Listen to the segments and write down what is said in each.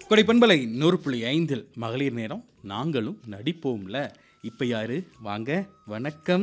கொடை பண்பலை நூறு புள்ளி ஐந்தில் மகளிர் நேரம் நாங்களும் நடிப்போம்ல இப்போ யாரு வாங்க வணக்கம்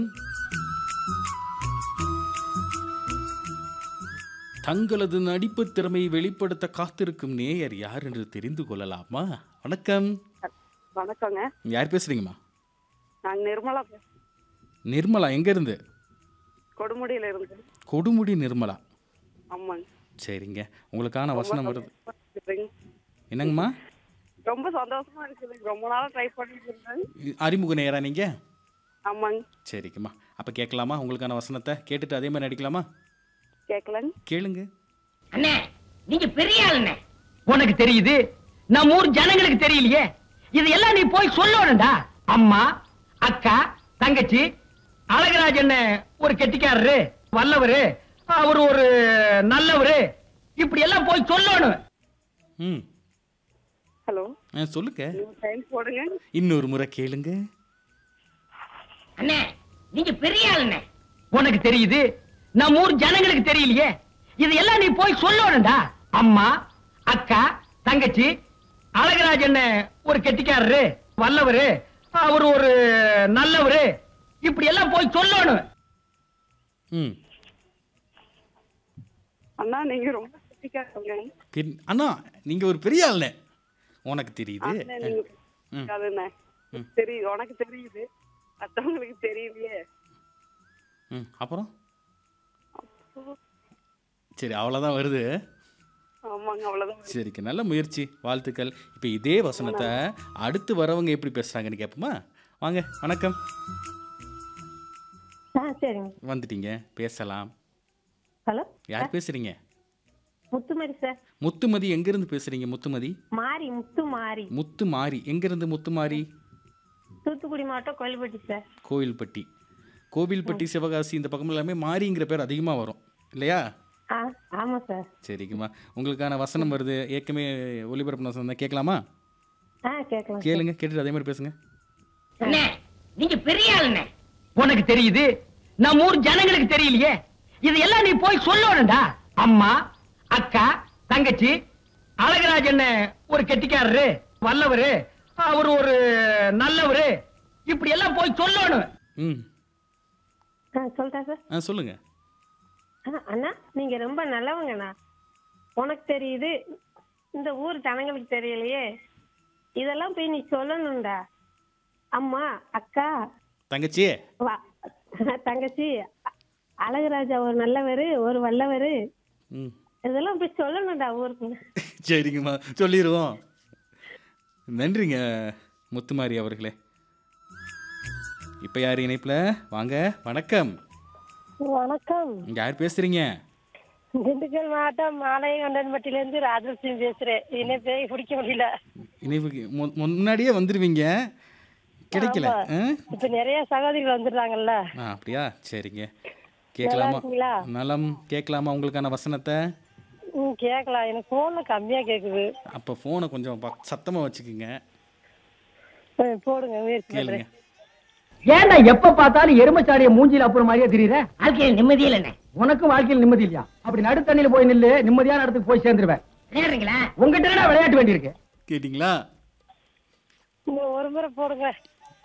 தங்களது நடிப்பு திறமையை வெளிப்படுத்த காத்திருக்கும் நேயர் யார் என்று தெரிந்து கொள்ளலாமா வணக்கம் வணக்கங்க யார் பேசுறீங்கம்மா நாங்க நிர்மலா பேசுறோம். நிர்மலா எங்க இருந்து கொடுமுடியில இருந்து கொடுமுடி நிர்மலா ஆமாங்க சரிங்க உங்களுக்கான வசனம் வருது இருக்குதுங்க. என்னங்கம்மா ரொம்ப சந்தோஷமா இருக்குது ரொம்ப நாளா ட்ரை பண்ணிட்டு இருந்தேன் இ- அறிமுக நேரா நீங்க ஆமாங்க சரிங்கம்மா அப்போ கேட்கலாமா உங்களுக்கான வசனத்தை கேட்டுட்டு அதே மாதிரி நடிக்கலாமா கேட்கலங்க கேளுங்க அண்ணே நீங்க பெரிய ஆளுண்ணே உனக்கு தெரியுது நம்ம ஊர் ஜனங்களுக்கு தெரியலையே இதெல்லாம் நீ போய் சொல்லணும்டா அம்மா அக்கா தங்கச்சி அழகராஜ் என்ன ஒரு கெட்டிக்காரரு வல்லவரு அவரு ஒரு நல்லவரு இப்படி எல்லாம் போய் சொல்லணும் ம் ஹலோ ஆ சொல்லுங்க நீங்க டைம் போடுங்க இன்னொரு முறை கேளுங்க அண்ணே நீங்க பெரிய ஆளுண்ணே உனக்கு தெரியுது நம்ம ஊர் ஜனங்களுக்கு தெரியலையே இதெல்லாம் நீ போய் சொல்லணும்டா அம்மா அக்கா தங்கச்சி அழகராஜ் என்ன ஒரு கெட்டிக்காரரு வல்லவரு அவரு ஒரு நல்லவரு இப்படி எல்லாம் போய் சொல்லணும் ம் அண்ணா நீங்க ரொம்ப சுத்திக்காரங்க தெரி- அண்ணா நீங்க ஒரு பெரிய ஆளுண்ணே உனக்கு தெரியுது அண்ணா நீங்க ம். அதுண்ணே தெரியுது உனக்கு தெரியுது மத்தவங்களுக்கு தெரியலையே ம் அப்புறம் சரி அவ்வளோதான் வருது ஆமாங்க அவ்வளவுதான் சரிக்கு நல்ல முயற்சி வாழ்த்துக்கள் இப்போ இதே வசனத்தை அடுத்து வரவங்க எப்படி பேசுகிறாங்கன்னு கேட்போமா வாங்க வணக்கம் ஆ சரிங்க வந்துட்டீங்க பேசலாம் ஹலோ யார் பேசுறீங்க முத்துமாரி சார் முத்துமதி எங்கேருந்து பேசுறீங்க முத்துமதி மாரி முத்து மாரி முத்து மாறி எங்கேருந்து முத்து மாறி தூத்துக்குடி மாவட்டம் கோயில்பட்டி சார் கோவில்பட்டி கோவில்பட்டி சிவகாசி இந்த பக்கம் எல்லாமே மாரிங்கிற பேர் அதிகமாக வரும் இல்லையா ஆ ஆமாம் சார் சரிங்கம்மா உங்களுக்கான வசனம் வருது ஏற்கனவே ஒளிபரப்பு வசனம் தான் கேட்கலாமா ஆ கேட்கலாம் சார். கேளுங்க கேட்டுட்டு அதே மாதிரி பேசுங்க அண்ணே நீங்க பெரிய ஆளுண்ணே உனக்கு தெரியுது நம்ம ஊர் ஜனங்களுக்கு தெரியலையே இதெல்லாம் நீ போய் சொல்லணும்டா அம்மா அக்கா தங்கச்சி அழகராஜ் என்ன ஒரு கெட்டிக்காரரு வல்லவரு அவரு ஒரு நல்லவரு இப்படி எல்லாம் போய் சொல்லணும் ம் ஆ சொல்லிட்டேன் சார் ஆ சொல்லுங்க ஆ அண்ணா நீங்கள் ரொம்ப நல்லவங்கண்ணா உனக்கு தெரியுது இந்த ஊர் ஜனங்களுக்கு தெரியலையே இதெல்லாம் போய் நீ சொல்லணும்டா அம்மா அக்கா தங்கச்சி வா தங்கச்சி அ- அழகுராஜா ஒரு நல்லவர் ஒரு வல்லவர் ம் இதெல்லாம் போய் சொல்லணும்டா ஊருக்கு சரிங்கம்மா சொல்லிடுவோம் நன்றிங்க முத்துமாரி அவர்களே இப்போ யார் இணைப்பில் வாங்க வணக்கம் வணக்கம் யார் பேசுறீங்க திண்டுக்கல் மாவட்டம் மாலையங்கண்டன்பட்டில இருந்து ராஜலட்சுமி பேசுறேன் என்ன பேய் பிடிக்க முடியல இணைப்புக்கு மு- முன்னாடியே வந்துடுவீங்க கிடைக்கல ஆ? இப்ப நிறைய சகோதரிகள் வந்துடுறாங்கல்ல ஆ அப்படியா சரிங்க கேட்கலாமா இருக்கீங்களா? நலம் கேட்கலாமா உங்களுக்கான வசனத்தை ம் கேட்கலாம் எனக்கு போன்ல கம்மியா கேக்குது அப்போ ஃபோனை கொஞ்சம் பக் சத்தமாக வச்சுக்கோங்க ம், போடுங்க முயற்சி கேளுங்க பண்றேன் ஏன்டா எப்ப பார்த்தாலும் எருமச்சாடிய மூஞ்சில அப்புறம் மாதிரியே தெரியுற வாழ்க்கையில் நிம்மதி இல்ல உனக்கும் வாழ்க்கையில் நிம்மதி இல்லையா அப்படி நடுத்தண்ணில போய் நில்லு நிம்மதியான இடத்துக்கு போய் சேர்ந்துருவேன் விளையாடுறீங்களா உங்ககிட்ட விளையாட்டு வேண்டியிருக்கு கேட்டிங்களா இன்னும் ஒரு முறை போடுங்க